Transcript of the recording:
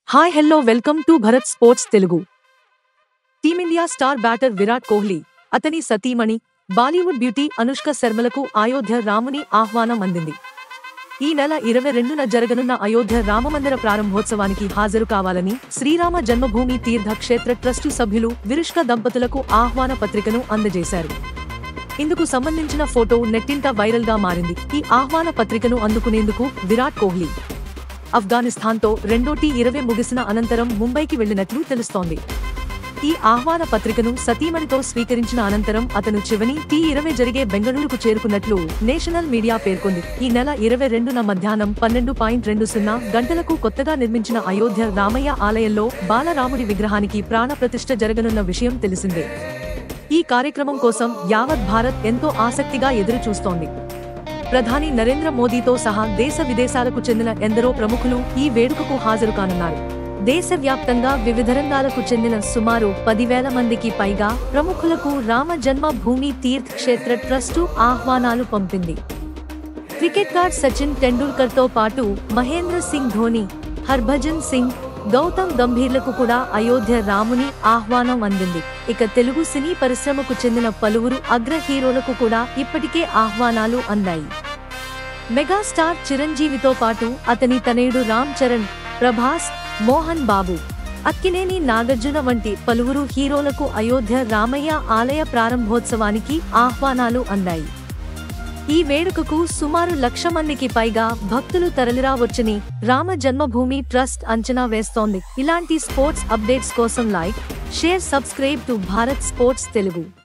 hi hello welcome to Bharat sports Telugu team India star batter Virat Kohli అతని సతీమణి Bollywood beauty Anushka శర్మలకు అయోధ్య రాముని ఆహ్వానం అందింది ఈ నెల ఇరవై రెండున జరగనున్న అయోధ్య రామమందిర ప్రారంభోత్సవానికి హాజరు కావాలని శ్రీరామ జన్మభూమి తీర్థ క్షేత్ర ట్రస్టు సభ్యులు విరుష్క దంపతులకు ఆహ్వాన పత్రికను అందజేశారు ఇందుకు సంబంధించిన ఫోటో నెట్టింట వైరల్ గా మారింది ఈ ఆహ్వాన పత్రికను అందుకునేందుకు విరాట్ కోహ్లీ ఆఫ్ఘనిస్తాన్తో రెండో టీ ఇరవై ముగిసిన అనంతరం ముంబైకి వెళ్లినట్లు తెలుస్తోంది ఈ ఆహ్వాన పత్రికను సతీమణితో స్వీకరించిన అనంతరం అతను చివని టీ ఇరవై జరిగే బెంగళూరుకు చేరుకున్నట్లు నేషనల్ మీడియా పేర్కొంది ఈ నెల ఇరవై రెండున మధ్యాహ్నం పన్నెండు పాయింట్ రెండు సున్నా గంటలకు కొత్తగా నిర్మించిన అయోధ్య రామయ్య ఆలయంలో బాలరాముడి విగ్రహానికి ప్రాణప్రతిష్ఠ జరగనున్న విషయం తెలిసిందే ఈ కార్యక్రమం కోసం యావత్ భారత్ ఎంతో ఆసక్తిగా ఎదురు చూస్తోంది ప్రధాని నరేంద్ర మోదీతో సహా దేశ విదేశాలకు చెందిన ఎందరో ప్రముఖులు ఈ వేడుకకు హాజరు కానున్నారు దేశవ్యాప్తంగా వివిధ రంగాలకు చెందిన సుమారు పదివేల మందికి పైగా ప్రముఖులకు రామ జన్మ భూమి తీర్థ్ క్షేత్ర ట్రస్టు ఆహ్వానాలు పంపింది క్రికెట్ గార్డ్ సచిన్ టెండూల్కర్ తో పాటు మహేంద్ర సింగ్ ధోని హర్భజన్ సింగ్ గౌతమ్ గంభీర్లకు కూడా అయోధ్య రాముని ఆహ్వానం అందింది ఇక తెలుగు సినీ పరిశ్రమకు చెందిన పలువురు అగ్ర హీరోలకు కూడా ఇప్పటికే ఆహ్వానాలు అందాయి మెగాస్టార్ చిరంజీవితో పాటు అతని తనయుడు రామ్ చరణ్ ప్రభాస్ మోహన్ బాబు అక్కినేని నాగార్జున వంటి పలువురు హీరోలకు అయోధ్య రామయ్య ఆలయ ప్రారంభోత్సవానికి ఆహ్వానాలు అందాయి ఈ వేడుకకు సుమారు లక్ష మందికి పైగా భక్తులు తరలిరావచ్చని రామ జన్మభూమి ట్రస్ట్ అంచనా వేస్తోంది ఇలాంటి స్పోర్ట్స్ అప్డేట్స్ కోసం like share subscribe to Bharat sports Telugu